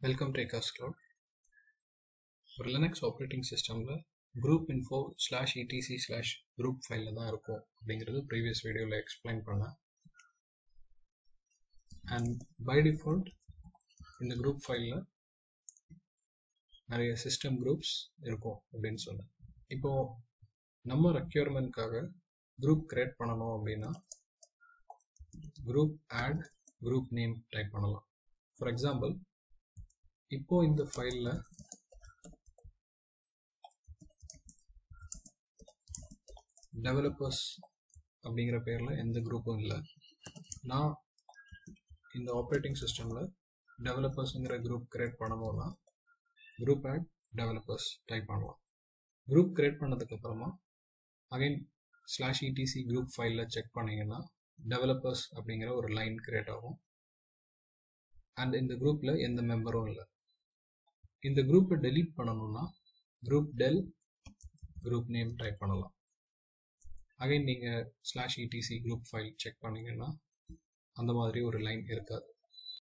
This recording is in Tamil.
வெல்கம் டு எக்காஸ் கிளவுட் ஒரு லினக்ஸ் ஆப்ரேட்டிங் சிஸ்டமில் group info slash etc slash group ஃபைலில் தான் இருக்கும் அப்படிங்கிறது ப்ரீவியஸ் வீடியோவில் எக்ஸ்பிளைன் பண்ணேன் அண்ட் பை டிஃபால்ட் இந்த குரூப் ஃபைலில் நிறைய சிஸ்டம் குரூப்ஸ் இருக்கும் அப்படின்னு சொன்னேன் இப்போது நம்ம ரெக்யூர்மெண்ட்காக குரூப் கிரியேட் பண்ணணும் அப்படின்னா group add group name type பண்ணலாம் ஃபார் எக்ஸாம்பிள் இப்போ இந்த ஃபைலில் டெவலப்பர்ஸ் அப்படிங்கிற பேரில் எந்த குரூப்பும் இல்லை நான் இந்த ஆப்ரேட்டிங் சிஸ்டமில் டெவலப்பர்ஸுங்கிற குரூப் கிரியேட் பண்ணணும்னா குரூப் ஆட் டெவலப்பர்ஸ் டைப் பண்ணலாம் குரூப் கிரியேட் பண்ணதுக்கப்புறமா அகைன் ஸ்லாஷ் இடிசி குரூப் ஃபைலில் செக் பண்ணிங்கன்னா டெவலப்பர்ஸ் அப்படிங்கிற ஒரு லைன் கிரியேட் ஆகும் அண்ட் இந்த குரூப்பில் எந்த மெம்பரும் இல்லை இந்த குரூப்பை டெலீட் பண்ணணும்னா group del group name type பண்ணலாம் அகைன் நீங்கள் slash etc group file check பண்ணிங்கன்னா அந்த மாதிரி ஒரு லைன் இருக்காது